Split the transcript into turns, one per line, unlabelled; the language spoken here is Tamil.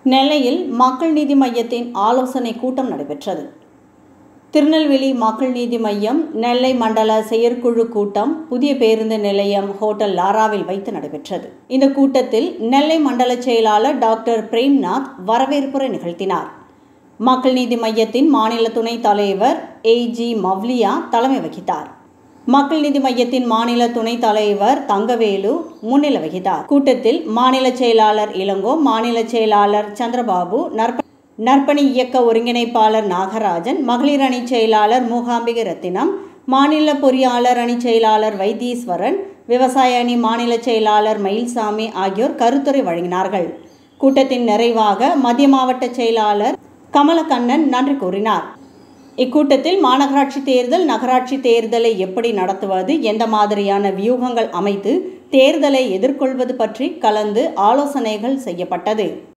நெல்லையில் மக்கள் நீதி மையத்தின் ஆலோசனை கூட்டம் நடைபெற்றது திருநெல்வேலி மக்கள் நீதி மையம் நெல்லை மண்டல செயற்குழு கூட்டம் புதிய பேருந்து நிலையம் ஹோட்டல் லாராவில் வைத்து நடைபெற்றது இந்த கூட்டத்தில் நெல்லை மண்டல செயலாளர் டாக்டர் பிரேம்நாத் வரவேற்புரை நிகழ்த்தினார் மக்கள் நீதி மையத்தின் மாநில துணைத் தலைவர் ஏஜி மவ்லியா தலைமை வகித்தார் மக்கள் நீதி மையத்தின் மாநில துணைத் தலைவர் தங்கவேலு முன்னிலை வகித்தார் கூட்டத்தில் மாநில செயலாளர் இளங்கோ மாநில செயலாளர் சந்திரபாபு நற்ப நற்பணி இயக்க ஒருங்கிணைப்பாளர் நாகராஜன் மகளிர் அணி செயலாளர் மூகாம்பிகை ரத்தினம் மாநில பொறியாளர் அணி செயலாளர் வைத்தீஸ்வரன் விவசாய அணி மாநில செயலாளர் மயில்சாமி ஆகியோர் கருத்துரை வழங்கினார்கள் கூட்டத்தின் நிறைவாக மத்திய மாவட்ட செயலாளர் கமலக்கண்ணன் நன்றி கூறினார் இக்கூட்டத்தில் மாநகராட்சி தேர்தல் நகராட்சி தேர்தலை எப்படி நடத்துவது எந்த மாதிரியான வியூகங்கள் அமைத்து தேர்தலை எதிர்கொள்வது பற்றி கலந்து ஆலோசனைகள் செய்யப்பட்டது